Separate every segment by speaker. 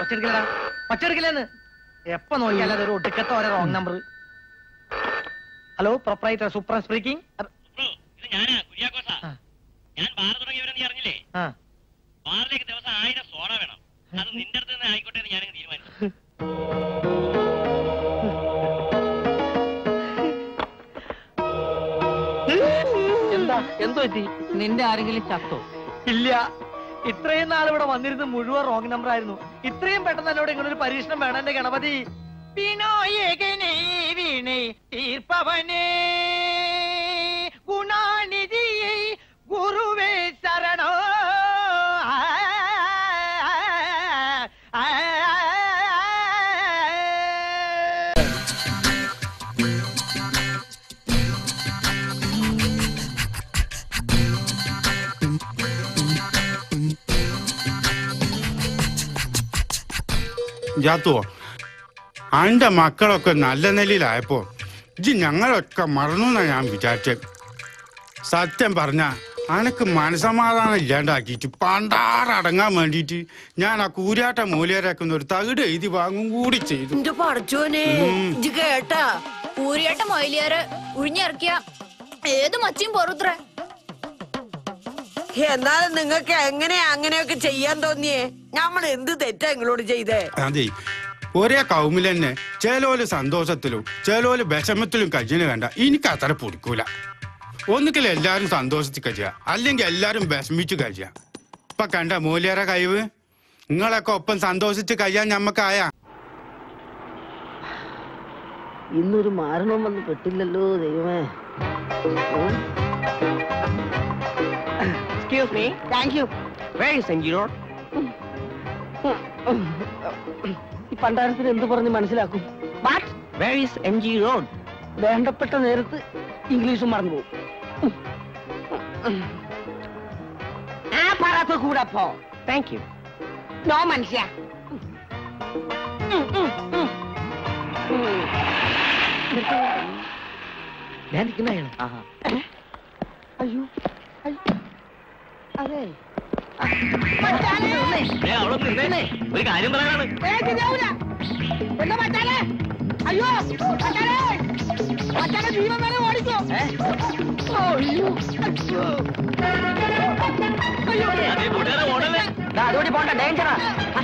Speaker 1: ഒച്ചെടുക്കില്ലടാ ഒച്ചെടുക്കില്ലെന്ന് എപ്പോ നോക്കിയാലും അതൊരു ഒടുക്കത്തെ ഓരോ wrong number hello proprietor super speaking
Speaker 2: ഇത് ഞാനാ കുര്യാക്കോസാ
Speaker 1: ആ.
Speaker 2: ഞാൻ ബാർ തുടങ്ങിയവരെന്ന് അറിഞ്ഞില്ലേ
Speaker 1: ആ
Speaker 2: ബാറിലേക്ക് ദിവസം ആയിരം സോഡ വേണം അത് നിന്റെ അടുത്ത് തന്നെ ആയിക്കോട്ടെ എന്ന് ഞാനങ്ങ് തീരുമാനിച്ചു
Speaker 1: എന്താ എന്തോ പറ്റി
Speaker 3: നിന്റെ ആരെങ്കിലും ചത്തോ
Speaker 1: ഇല്ല ഇത്രയും നാൾ ഇവിടെ വന്നിരുന്ന് മുഴുവൻ റോങ് നമ്പർ ആയിരുന്നു ഇത്രയും പെട്ടെന്ന് എന്നോട് ഇങ്ങനെ ഒരു പരീക്ഷണം വേണം എന്റെ ഗണപതി വിനായകനേ വീണേ തീർപ്പവനേ ഗുണാനിധിയെ ഗുരുവേ ശരണോ ആ, ആ, ആ, ആ.
Speaker 4: ജാത്തുവോ അന്റെ മക്കളൊക്കെ നല്ല നിലയിലായപ്പോ ഇജ് ഞങ്ങളൊക്കെ മറന്നു എന്നാ ഞാൻ വിചാരിച്ചത് സത്യം പറഞ്ഞ അനക്ക് മനസമാധാനം ഇല്ലാണ്ടാക്കിയിട്ട് പണ്ടാറടങ്ങാൻ വേണ്ടിയിട്ട് ഞാൻ ആ കൂരാട്ട മൂലേരാക്കുന്ന ഒരു തകിട് എഴുതി വാങ്ങും കൂടി ചെയ്തു
Speaker 5: എന്റെ പടച്ചോനെ
Speaker 4: ഉം.
Speaker 5: ഇജ്ജ് കേട്ടാ
Speaker 6: ഊരിയേട്ട മൊയിലിയാറ് ഉഴിഞ്ഞിറക്കിയ ഏത് മച്ചിയും പൊറുത്രേ
Speaker 5: എന്നാലും നിങ്ങൾക്ക് എങ്ങനെയാ അങ്ങനെയൊക്കെ ചെയ്യാൻ തോന്നിയേ നമ്മൾ എന്ത് തെറ്റാ നിങ്ങളോട് ചെയ്തേ
Speaker 4: അതെ ഒരേ കൗമിൽ തന്നെ ചേലോല് സന്തോഷത്തിലും ചേലോല് വിഷമത്തിലും കഴിച്ചിന് വേണ്ട എനിക്ക് അത്ര പൊടിക്കൂല ഒന്നുകിൽ എല്ലാരും സന്തോഷത്തിൽ കഴിയുക അല്ലെങ്കിൽ എല്ലാരും വിഷമിച്ച് കഴിയുക ഇപ്പൊ കണ്ട മൂല്യറ കഴിവ് നിങ്ങളൊക്കെ ഒപ്പം സന്തോഷിച്ച് കഴിയാൻ ഞമ്മക്കായ
Speaker 3: ഇന്നൊരു മാരണം വന്ന് പെട്ടില്ലല്ലോ ദൈവമേ
Speaker 1: excuse me thank you very സെഞ്ചി റോഡ്
Speaker 3: ഈ പണ്ടാരത്തിന് എന്ത് പറഞ്ഞ് മനസ്സിലാക്കും
Speaker 1: but where is M G road
Speaker 3: വേണ്ടപ്പെട്ട നേരത്ത് ഇംഗ്ലീഷും മറന്നു പോകും
Speaker 1: ആ പറത്ത് കൂടെ പോ താങ്ക് യു നോ മനുഷ്യ
Speaker 3: ഞാൻ നിൽക്കുന്നതാണ് അയ്യോ അയ്യോ. അതെ
Speaker 2: ഏ, അവിടെ നിന്നേ ഒരു കാര്യം പറയാനാണ്
Speaker 1: എന്താ പറ്റാലേ അയ്യോ പറ്റാലേ പറ്റാലേ ജീവൻ വരെ ഓടിക്കോ അയ്യോ അയ്യോ
Speaker 2: അതേ കൂട്ടുകാരെ ഓടല്ലേ
Speaker 1: അതോടി പോണ്ട ഡേഞ്ചറാ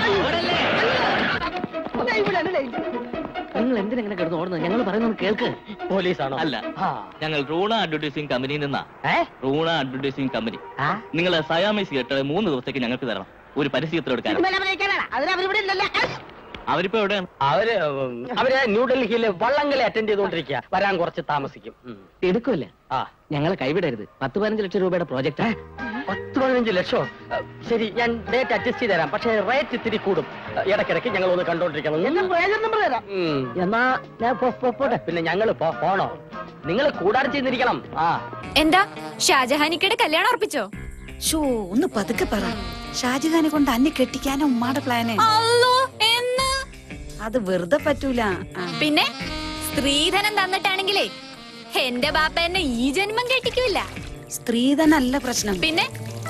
Speaker 3: നിങ്ങൾ എന്തിനെങ്ങനെ കിടന്ന് ഓടുന്നത് ഞങ്ങൾ പറയുന്നത് കേൾക്ക്
Speaker 1: പോലീസാണോ
Speaker 2: അല്ല ഞങ്ങൾ റൂണ അഡ്വർടൈസിംഗ് കമ്പനിയിൽ നിന്നാ
Speaker 1: ഏ
Speaker 2: റൂണ അഡ്വർടൈസിംഗ് കമ്പനി
Speaker 1: ആ
Speaker 2: നിങ്ങളെ സയാമൈസ് കേട്ട് മൂന്ന് ദിവസത്തേക്ക് ഞങ്ങൾക്ക് തരണം ഒരു പരസ്യത്തിൽ എടുക്കാൻ
Speaker 1: അതിനവരിവിടെ ഇല്ലല്ലോ
Speaker 2: അവരിപ്പോ എവിടെയാണ്
Speaker 1: അവര് അവര് ന്യൂഡൽഹിയിൽ വള്ളംകളി അറ്റൻഡ് ചെയ്തോണ്ടിരിക്കുക വരാൻ കുറച്ച് താമസിക്കും
Speaker 3: എടുക്കുമല്ലേ
Speaker 1: ആ
Speaker 3: ഞങ്ങളെ കൈവിടരുത് പത്ത് പതിനഞ്ച് ലക്ഷം രൂപയുടെ പ്രോജക്റ്റ്
Speaker 1: പത്ത് പതിനഞ്ച് ലക്ഷോ ശരി ഞാൻ ഡേറ്റ് അഡ്ജസ്റ്റ് ചെയ്ത് തരാം പക്ഷേ റേറ്റ് ഇത്തിരി കൂടും ഇടയ്ക്കിടയ്ക്ക് ഞങ്ങൾ ഒന്ന് കണ്ടോണ്ടിരിക്കണം നമ്പർ തരാം
Speaker 3: എന്നാ ഞാൻ പോ- പോ- പോട്ടെ
Speaker 1: പിന്നെ ഞങ്ങൾ പോണോ നിങ്ങൾ കൂടാരം ചെയ്തിരിക്കണം ആ
Speaker 6: എന്താ ഷാജഹാനിക്കയുടെ കല്യാണം ഉറപ്പിച്ചോ
Speaker 7: ഷോ ഒന്ന് പതുക്കെ പറ ഷാജഹാനെ കൊണ്ട് അന്നെ കെട്ടിക്കാനാ ഉമ്മാടെ പ്ലാന്
Speaker 6: അല്ലോ എന്ന്
Speaker 7: അത് വെറുതെ പറ്റൂല ആ.
Speaker 6: പിന്നെ സ്ത്രീധനം തന്നിട്ടാണെങ്കിലേ എന്റെ ബാപ്പ എന്നെ ഈ ജന്മം കെട്ടിക്കൂല
Speaker 7: സ്ത്രീധനല്ല പ്രശ്നം
Speaker 6: പിന്നെ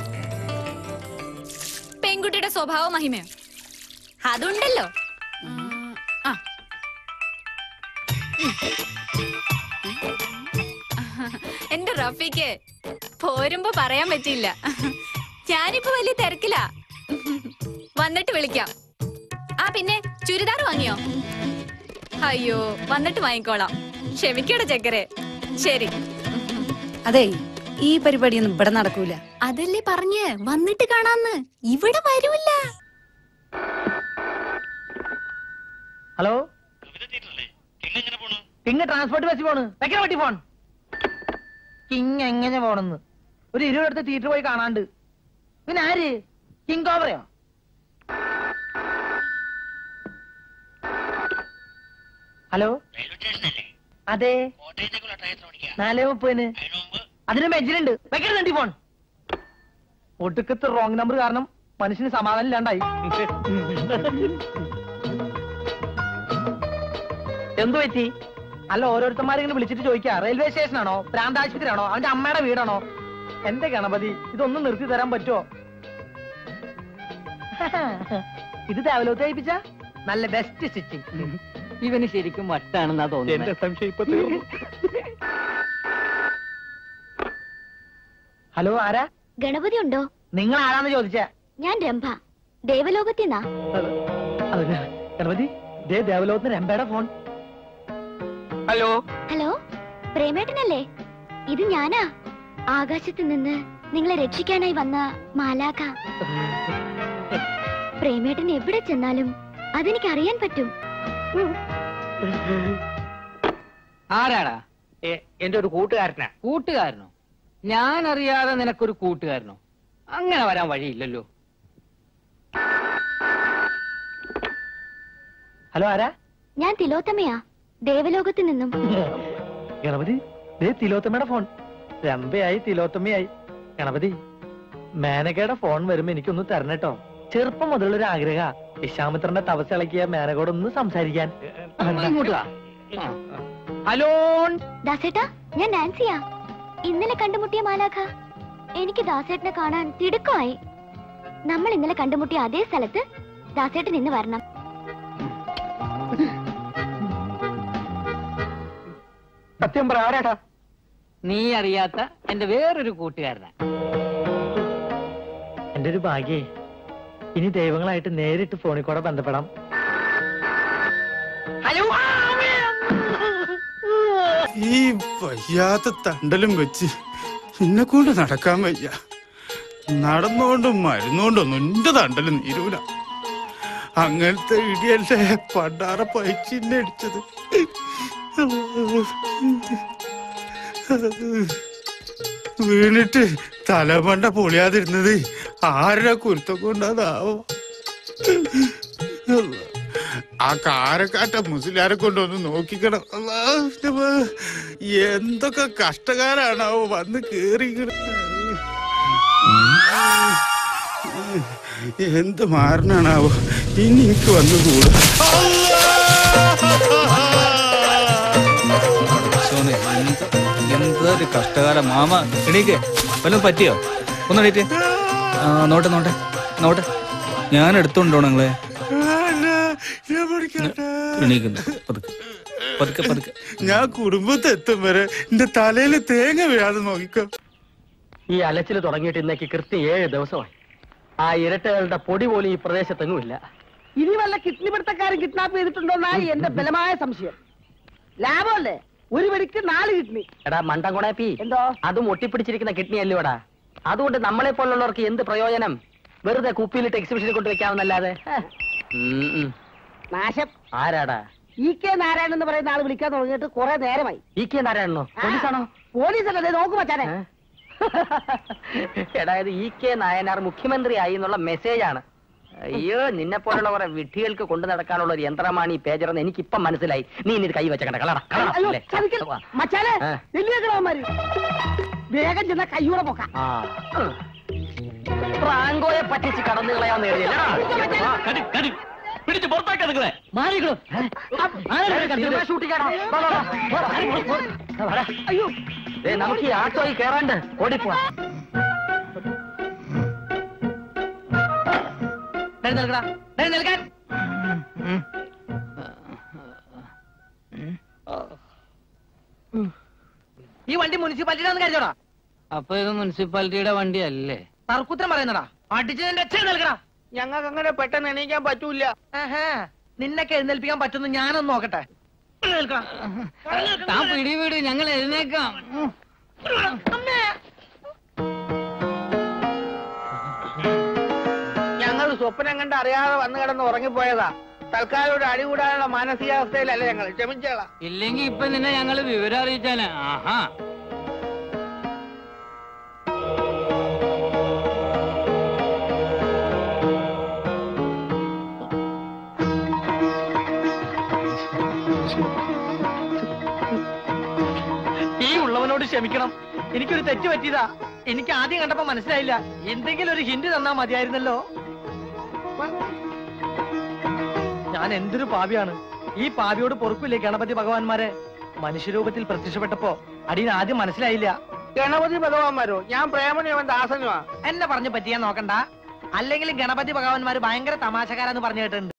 Speaker 6: പെൺകുട്ടിയുടെ സ്വഭാവ മഹിമയോ അതുണ്ടല്ലോ ആ എന്റെ റഫീക്ക് പോരുമ്പോ പറയാൻ പറ്റില്ല ഞാനിപ്പോ വലിയ തിരക്കിലാ വന്നിട്ട് വിളിക്കാം ആ പിന്നെ ചുരിദാർ വാങ്ങിയോ അയ്യോ വന്നിട്ട് വാങ്ങിക്കോളാം ക്ഷമിക്കട ചക്കരെ ശരി
Speaker 7: അതെ ഈ പരിപാടിയൊന്നും ഇവിടെ നടക്കൂല
Speaker 6: അതല്ലേ പറഞ്ഞ് വന്നിട്ട് കാണാന്ന് ഇവിടെ വരൂല്ല
Speaker 1: ഹലോ
Speaker 2: എങ്ങനെ പോണു
Speaker 1: കിങ് ട്രാൻസ്പോർട്ട് ബസ് പോണ് വെക്കണ വട്ടി ഫോൺ കിങ് എങ്ങനെ പോണെന്ന് ഒരു ഇരുപടുത്ത് തിയേറ്റർ പോയി കാണാണ്ട് പിന്നെ ആര് കിങ് കോബ്രയോ ഹലോ
Speaker 2: റെയിൽവേ സ്റ്റേഷനല്ലേ
Speaker 1: അതെ
Speaker 2: കോട്ടയത്തേക്കുള്ള ട്രെയിൻ എത്ര മണിക്കാ
Speaker 1: നാലേ മുപ്പതിന്
Speaker 2: അതിന് മുമ്പ്
Speaker 1: അതിന് ബെഞ്ചിലുണ്ട് വെക്കരുത് ഫോൺ ഒടുക്കത്തെ റോങ് നമ്പർ കാരണം മനുഷ്യന് സമാധാനം ഇല്ലാണ്ടായി എന്തു പറ്റി അല്ല ഓരോരുത്തന്മാരിങ്ങനെ വിളിച്ചിട്ട് ചോദിക്കാ റെയിൽവേ സ്റ്റേഷനാണോ പ്രാന്താശുപത്രി ആണോ അവന്റെ അമ്മയുടെ വീടാണോ എന്റെ ഗണപതി ഇതൊന്നും നിർത്തി തരാൻ പറ്റുമോ ഇത് ദേവലോകത്ത് കഴിപ്പിച്ച നല്ല ബെസ്റ്റ് സ്റ്റിച്ചിങ്
Speaker 3: ഇവന് ശരിക്കും വട്ടാണെന്നാ തോന്നുന്നത്
Speaker 1: സംശയം ഇപ്പൊ തീർന്നു ഹലോ ആരാ
Speaker 6: ഗണപതി ഉണ്ടോ
Speaker 1: നിങ്ങൾ ആരാന്ന് ചോദിച്ച
Speaker 6: ഞാൻ രംഭ ദേവലോകത്തിന്നാ
Speaker 1: ഗണപതി ദേ ദേവലോകത്തിന് രമ്പയുടെ ഫോൺ ഹലോ
Speaker 6: ഹലോ പ്രേമേട്ടനല്ലേ ഇത് ഞാനാ ആകാശത്ത് നിന്ന് നിങ്ങളെ രക്ഷിക്കാനായി വന്ന മാലാഖ പ്രേമേട്ടൻ എവിടെ ചെന്നാലും അതെനിക്ക് അറിയാൻ പറ്റും
Speaker 3: ആരാടാ
Speaker 1: എന്റെ ഒരു കൂട്ടുകാരനാ
Speaker 3: കൂട്ടുകാരനോ ഞാൻ അറിയാതെ നിനക്കൊരു കൂട്ടുകാരനോ അങ്ങനെ വരാൻ വഴിയില്ലല്ലോ
Speaker 1: ഹലോ ആരാ
Speaker 6: ഞാൻ തിലോത്തമയാ ദേവലോകത്ത് നിന്നും
Speaker 1: ഗണപതി ദേ തിലോത്തമ്മയുടെ ഫോൺ രമ്പയായി തിലോത്തമ്മയായി ഗണപതി മേനകയുടെ ഫോൺ വരുമ്പോ എനിക്കൊന്ന് തരണട്ടോ ചെറുപ്പം മുതലുള്ള ഒരു ആഗ്രഹ വിശ്വാമിത്രന്റെ തപസ് ഇളക്കിയ മേനകയോട് ഒന്ന് സംസാരിക്കാൻ
Speaker 3: ഇങ്ങോട്ട് വാ ആ.
Speaker 1: ഹലോ
Speaker 6: ദാസേട്ടാ ഞാൻ നാൻസിയാ ഇന്നലെ കണ്ടുമുട്ടിയ മാലാഖ എനിക്ക് ദാസേട്ടനെ കാണാൻ തിടുക്കമായി നമ്മൾ ഇന്നലെ കണ്ടുമുട്ടിയ അതേ സ്ഥലത്ത് ദാസേട്ടൻ ഇന്ന് വരണം
Speaker 1: സത്യം പറ ആരാട്ടാ
Speaker 3: നീ അറിയാത്ത എന്റെ വേറൊരു കൂട്ടുകാരനാ
Speaker 1: എന്റെ ഒരു ഭാഗ്യേ ഇനി ദൈവങ്ങളായിട്ട് നേരിട്ട് ഫോണിൽ കൂടെ ബന്ധപ്പെടാം ഹലോ
Speaker 4: ഈ വയ്യാത്ത തണ്ടലും വെച്ച് എന്നെ കൊണ്ട് നടക്കാൻ വയ്യ നടന്നുകൊണ്ടും മരുന്നുകൊണ്ടൊന്നും എന്റെ തണ്ടലും നീരൂല അങ്ങനത്തെ ഇടിയല്ലേ പണ്ടാറ പൈച്ചിന്നെ അടിച്ചത് വീണിട്ട് തലമണ്ട പൊളിയാതിരുന്നത് ആരുടെ കുരുത്തം കൊണ്ടാതാവോ ആ കാരക്കാറ്റ മുസ്ലിയാരെ കൊണ്ടൊന്ന് നോക്കിക്കണം അല്ലാ, ഇഷ്ടമാ. എന്തൊക്കെ കഷ്ടകാരാണാവോ വന്ന് കേറി എന്ത് മാറണാണാവോ ഇനി എനിക്ക് വന്നുകൂടാ
Speaker 8: സോനെ എന്ത് എന്തൊരു കഷ്ടകാലം മാമ എണീക്ക് വല്ലതും പറ്റിയോ ഒന്ന് എണീറ്റ് ആ നോട്ടെ നോട്ടെ നോട്ടെ ഞാൻ എടുത്തോണ്ടോ നിങ്ങളെ
Speaker 4: ഞാൻ പഠിക്കട്ടെ
Speaker 8: എണീക്കുന്നു പതുക്കെ പതുക്കെ പതുക്കെ
Speaker 4: ഞാൻ കുടുംബത്തെത്തും വരെ എന്റെ തലയിൽ തേങ്ങ വീഴാതെ നോക്കിക്കോ
Speaker 1: ഈ അലച്ചിൽ തുടങ്ങിയിട്ട് ഇന്നേക്ക് കൃത്യം ഏഴ് ദിവസമായി ആ ഇരട്ടകളുടെ പൊടി പോലും ഈ പ്രദേശത്തെങ്ങുമില്ല
Speaker 5: ഇനി വല്ല കിഡ്നി പിടുത്തക്കാരും കിഡ്നാപ്പ് ചെയ്തിട്ടുണ്ടോന്നായി എന്റെ ബലമായ സംശയം ലാഭമല്ലേ ഒരു വെടിക്ക് നാല് കിഡ്നി
Speaker 3: എടാ മണ്ടം കൊടാപ്പി
Speaker 5: എന്തോ
Speaker 3: അതും ഒട്ടിപ്പിടിച്ചിരിക്കുന്ന കിഡ്നി അല്ലോടാ അതുകൊണ്ട് നമ്മളെ പോലുള്ളവർക്ക് എന്ത് പ്രയോജനം വെറുതെ കുപ്പിയിലിട്ട് എക്സിബിഷനിൽ കൊണ്ട് വെക്കാമെന്നല്ലാതെ ഹേ. ഉം, ഉം.
Speaker 5: നാശം
Speaker 3: ആരാടാ
Speaker 5: ഇ കെ നാരായണൻ എന്ന് പറയുന്ന ആൾ വിളിക്കാൻ തുടങ്ങിയിട്ട് കുറെ നേരമായി
Speaker 3: ഈ കെ നാരായണനോ പോലീസാണോ
Speaker 5: പോലീസ് അല്ലേ നോക്കു മച്ചാനെ
Speaker 3: ഏ? എടാ ഇത് ഇ കെ നായനാർ മുഖ്യമന്ത്രി ആയി എന്നുള്ള മെസ്സേജ് ആണ് അയ്യോ നിന്നെ പോലുള്ള കുറെ വിഡ്ഢികൾക്ക് കൊണ്ടു നടക്കാനുള്ള ഒരു യന്ത്രമാണ് ഈ പേജർ എന്ന് എനിക്കിപ്പം മനസ്സിലായി നീ ഇനി ഇത് കൈ വെച്ചേക്കണ്ട കളടാ കളടാ
Speaker 5: അയ്യോ
Speaker 3: അല്ലേ?
Speaker 5: ചതിക്കൽ
Speaker 3: വാ.
Speaker 5: മച്ചാനെ
Speaker 3: ഏ.
Speaker 5: വെല്ലുവിളമാര് വേഗം ചെന്ന കയ്യൂടെ പൊക്കാം
Speaker 3: ആ. ഫ്രാങ്കോയെ പറ്റിച്ച് കടന്നു കളയാൻ നേടിയല്ലേ
Speaker 8: പിടിച്ച് പുറത്താക്കാ നിങ്ങളെ
Speaker 3: അയ്യോ ദേ, നമുക്ക് ഈ ആട്ടോയിൽ കേറാണ്ട് ഓടിപ്പോ
Speaker 1: നിൽക്കാൻ ഈ വണ്ടി മുനിസിപ്പാലിറ്റിയുടെ കഴിച്ചോടാ
Speaker 3: അപ്പൊ ഇത് മുനിസിപ്പാലിറ്റിയുടെ വണ്ടി അല്ലേ
Speaker 1: തർക്കുത്തരം പറയുന്നടാ അടിച്ചതിന്റെ അച്ഛൻ നൽകടാ
Speaker 5: ഞങ്ങൾക്ക് അങ്ങനെ പെട്ടെന്ന് എണീക്കാൻ പറ്റൂല
Speaker 1: ആഹാ. നിന്നൊക്കെ എഴുന്നേൽപ്പിക്കാൻ പറ്റുന്ന ഞാനൊന്ന് നോക്കട്ടെ നിൽക്കണം.
Speaker 3: താൻ പിടി പിടി ഞങ്ങൾ എഴുന്നേക്കാം ഉം.
Speaker 5: ഞങ്ങൾ സ്വപ്നം കണ്ട് അറിയാതെ വന്നു കിടന്ന് ഉറങ്ങിപ്പോയതാ തൽക്കാലം ഒരു അടി കൂടാനുള്ള മാനസികാവസ്ഥയിലല്ല ഞങ്ങൾ ക്ഷമിച്ചോളാം
Speaker 3: ഇല്ലെങ്കി ഇപ്പൊ നിന്നെ ഞങ്ങള് വിവരം അറിയിച്ചാലേ ആഹാ
Speaker 1: ഈ ഉള്ളവനോട് ക്ഷമിക്കണം എനിക്കൊരു തെറ്റ് പറ്റിയതാ എനിക്ക് ആദ്യം കണ്ടപ്പോ മനസ്സിലായില്ല എന്തെങ്കിലും ഒരു ഹിന്റ് തന്നാ മതിയായിരുന്നല്ലോ ഞാൻ എന്തൊരു പാപിയാണ് ഈ പാപിയോട് പൊറുപ്പില്ലേ ഗണപതി ഭഗവാന്മാരെ മനുഷ്യരൂപത്തിൽ പ്രത്യക്ഷപ്പെട്ടപ്പോ അടിയന് ആദ്യം മനസ്സിലായില്ല
Speaker 5: ഗണപതി ഭഗവാന്മാരോ ഞാൻ പ്രേമനിയവൻ ദാസനുമാ
Speaker 1: എന്നെ പറഞ്ഞു പറ്റിയാൻ നോക്കണ്ട അല്ലെങ്കിൽ ഗണപതി ഭഗവാന്മാര് ഭയങ്കര തമാശക്കാരാന്ന് പറഞ്ഞു കേട്ടിട്ടുണ്ട്